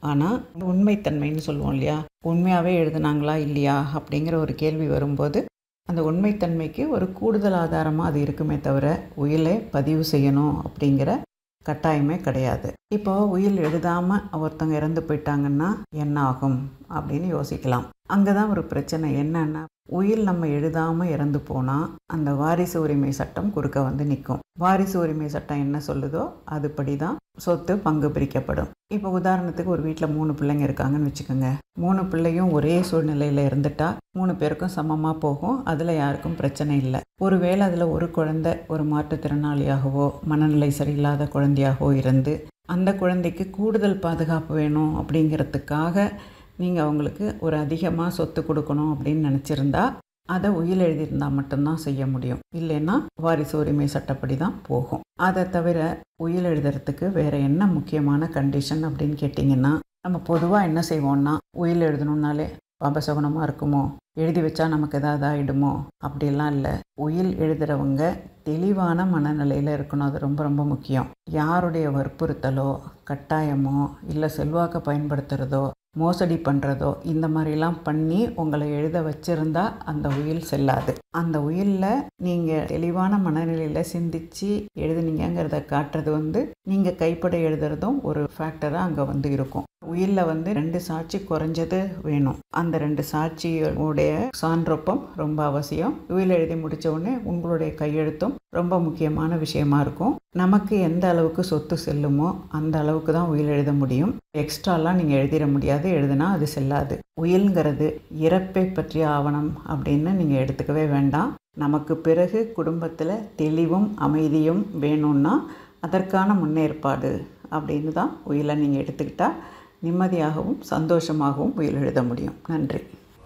ஆனால் உண்மைத்தன்மைன்னு சொல்லுவோம் இல்லையா உண்மையாகவே எழுதுனாங்களா இல்லையா அப்படிங்கிற ஒரு கேள்வி வரும்போது அந்த உண்மைத்தன்மைக்கு ஒரு கூடுதல் ஆதாரமாக அது இருக்குமே தவிர உயிலை பதிவு செய்யணும் அப்படிங்கிற கட்டாயமே கிடையாது இப்போ உயில் எழுதாமல் ஒருத்தவங்க இறந்து போயிட்டாங்கன்னா என்ன ஆகும் அப்படின்னு யோசிக்கலாம் அங்கே தான் ஒரு பிரச்சனை என்னன்னா உயில் நம்ம எழுதாமல் இறந்து போனால் அந்த வாரிசு உரிமை சட்டம் குறுக்க வந்து நிற்கும் வாரிசு உரிமை சட்டம் என்ன சொல்லுதோ அதுபடி தான் சொத்து பங்கு பிரிக்கப்படும் இப்போ உதாரணத்துக்கு ஒரு வீட்டில் மூணு பிள்ளைங்க இருக்காங்கன்னு வச்சுக்கோங்க மூணு பிள்ளையும் ஒரே சூழ்நிலையில் இருந்துட்டா மூணு பேருக்கும் சமமாக போகும் அதில் யாருக்கும் பிரச்சனை இல்லை ஒருவேளை அதில் ஒரு குழந்தை ஒரு மாற்றுத்திறனாளியாகவோ மனநிலை சரியில்லாத குழந்தையாகவோ இருந்து அந்த குழந்தைக்கு கூடுதல் பாதுகாப்பு வேணும் அப்படிங்கிறதுக்காக நீங்கள் அவங்களுக்கு ஒரு அதிகமாக சொத்து கொடுக்கணும் அப்படின்னு நினச்சிருந்தா அதை உயில் எழுதியிருந்தால் மட்டும்தான் செய்ய முடியும் இல்லைன்னா வாரிசு உரிமை சட்டப்படி தான் போகும் அதை தவிர உயில் எழுதுறதுக்கு வேறு என்ன முக்கியமான கண்டிஷன் அப்படின்னு கேட்டிங்கன்னா நம்ம பொதுவாக என்ன செய்வோம்னா உயில் எழுதணுன்னாலே அபசகுணமாக இருக்குமோ எழுதி வச்சா நமக்கு ஏதாவது ஆகிடுமோ அப்படிலாம் இல்லை உயில் எழுதுகிறவங்க தெளிவான மனநிலையில் இருக்கணும் அது ரொம்ப ரொம்ப முக்கியம் யாருடைய வற்புறுத்தலோ கட்டாயமோ இல்லை செல்வாக்கை பயன்படுத்துகிறதோ மோசடி பண்ணுறதோ இந்த மாதிரிலாம் பண்ணி உங்களை எழுத வச்சிருந்தா அந்த உயில் செல்லாது அந்த உயிலில் நீங்கள் தெளிவான மனநிலையில் சிந்திச்சு எழுதுனீங்கிறத காட்டுறது வந்து நீங்கள் கைப்பட எழுதுறதும் ஒரு ஃபேக்டராக அங்கே வந்து இருக்கும் உயிலில் வந்து ரெண்டு சாட்சி குறைஞ்சது வேணும் அந்த ரெண்டு சாட்சியோடைய சான்றொப்பம் ரொம்ப அவசியம் உயில் எழுதி முடித்த உடனே உங்களுடைய கையெழுத்தும் ரொம்ப முக்கியமான விஷயமா இருக்கும் நமக்கு எந்த அளவுக்கு சொத்து செல்லுமோ அந்த அளவுக்கு தான் உயில் எழுத முடியும் எக்ஸ்ட்ராலாம் நீங்கள் எழுதிட முடியாது எழுதுனா அது செல்லாது உயில்ங்கிறது இறப்பை பற்றிய ஆவணம் அப்படின்னு நீங்கள் எடுத்துக்கவே வேண்டாம் நமக்கு பிறகு குடும்பத்தில் தெளிவும் அமைதியும் வேணும்னா அதற்கான முன்னேற்பாடு அப்படின்னு தான் உயிலை நீங்கள் எடுத்துக்கிட்டால் நிம்மதியாகவும் சந்தோஷமாகவும் உயில் எழுத முடியும் நன்றி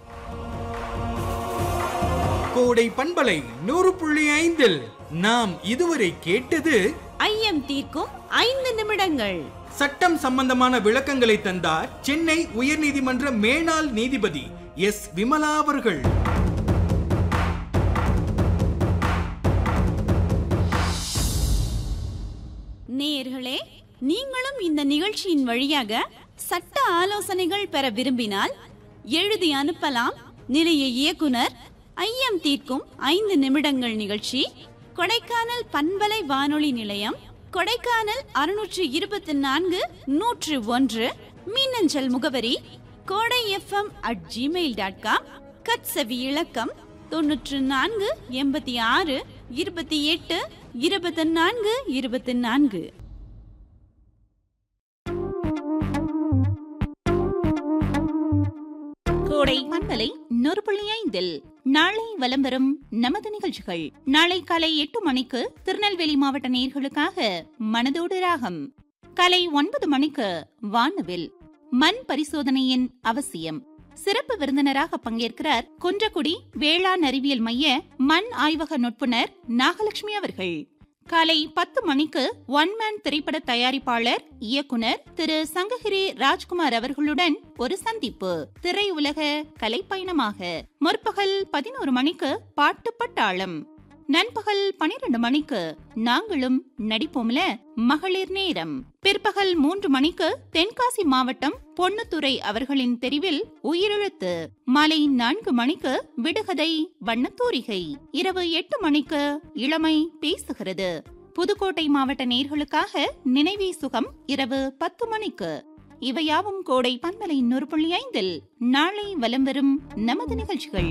கோடை பண்பலை நூறு புள்ளி ஐந்தில் நாம் இதுவரை கேட்டது ஐயம் தீர்க்கும் ஐந்து நிமிடங்கள் சட்டம் சம்பந்தமான விளக்கங்களை தந்தார் சென்னை உயர்நீதிமன்ற மேனாள் நீதிபதி எஸ் விமலா அவர்கள் நேயர்களே நீங்களும் இந்த நிகழ்ச்சியின் வழியாக சட்ட ஆலோசனைகள் பெற விரும்பினால் எழுதி அனுப்பலாம் நிலைய இயக்குனர் ஐயம் தீர்க்கும் ஐந்து நிமிடங்கள் நிகழ்ச்சி கொடைக்கானல் பண்பலை வானொலி நிலையம் கொடைக்கானல் அறுநூற்று இருபத்தி நான்கு நூற்று ஒன்று மின்னஞ்சல் முகவரி Kodai FM at Gmail dot com கட்சவி இலக்கம் தொன்னூற்று நான்கு எண்பத்தி ஆறு இருபத்தி எட்டு இருபத்தி நான்கு இருபத்தி நான்கு கோடை பண்பலை நூறு புள்ளி ஐந்தில் நாளை வலம் வரும் நமது நிகழ்ச்சிகள் நாளை காலை எட்டு மணிக்கு திருநெல்வேலி மாவட்ட நேர்களுக்காக மனதோடு ராகம் காலை ஒன்பது மணிக்கு வானவில் மண் பரிசோதனையின் அவசியம் சிறப்பு விருந்தினராக பங்கேற்கிறார் குன்றக்குடி வேளாண் அறிவியல் மைய மண் ஆய்வக நுட்புணர் நாகலட்சுமி அவர்கள் காலை பத்து மணிக்கு ஒன் மேன் திரைப்பட தயாரிப்பாளர் இயக்குனர் திரு சங்ககிரி ராஜ்குமார் அவர்களுடன் ஒரு சந்திப்பு திரையுலக கலைப்பயணமாக முற்பகல் பதினோரு மணிக்கு பாட்டு பட்டாளம் நண்பகல் பனிரெண்டு மணிக்கு நாங்களும் நடிப்போம்ல மகளிர் நேரம் பிற்பகல் மூன்று மணிக்கு தென்காசி மாவட்டம் பொன்னுத்துறை அவர்களின் தெரிவில் உயிரெழுத்து மாலை நான்கு மணிக்கு விடுகதை வண்ணத்தூரிகை இரவு எட்டு மணிக்கு இளமை பேசுகிறது புதுக்கோட்டை மாவட்ட நேர்களுக்காக நினைவே சுகம் இரவு பத்து மணிக்கு இவையாவும் கோடை பண்பலை நூறு புள்ளி ஐந்தில் நாளை வலம் வரும் நமது நிகழ்ச்சிகள்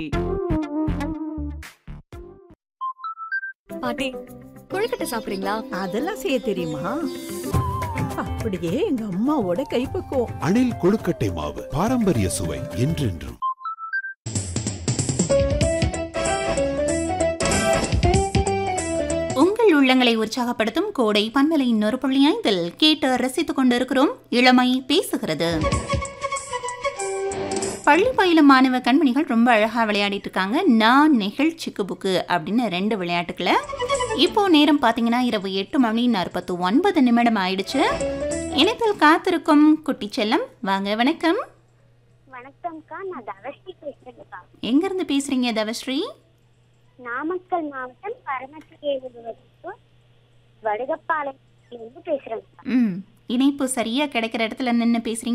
பாட்டி கொழுக்கட்டை சாப்பிடுறீங்களா அதெல்லாம் செய்ய தெரியுமா அப்படியே எங்க அம்மாவோட கைப்பக்குவம் அணில் கொழுக்கட்டை மாவு பாரம்பரிய சுவை என்றென்றும் உங்கள் உள்ளங்களை உற்சாகப்படுத்தும் கோடை பண்பலை இன்னொரு புள்ளி ஐந்தில் கேட்டு ரசித்துக் கொண்டிருக்கிறோம் இளமை பேசுகிறது பள்ளி பயிலும் மாணவ கண்மணிகள் ரொம்ப அழகா விளையாடிட்டு இருக்காங்க நான் நெகிழ்ச்சிக்கு புக்கு அப்படின்னு ரெண்டு விளையாட்டுக்களை இப்போ நேரம் பார்த்தீங்கன்னா இரவு எட்டு மணி நாற்பத்தி ஒன்பது நிமிடம் ஆயிடுச்சு இணைப்பில் காத்திருக்கும் குட்டி செல்லம் வாங்க வணக்கம் வணக்கம்க்கா நான் தவஸ்ரீ பேசுறேன்க்கா எங்கிருந்து பேசுறீங்க தவஸ்ரீ நாமக்கல் மாவட்டம் பரமத்திகேவி வகுப்பு வடுகப்பாளையத்திலிருந்து பேசுறேன்க்கா ம் இணைப்பு சரியா கிடைக்கிற இடத்துல நின்று பேசுறீங்க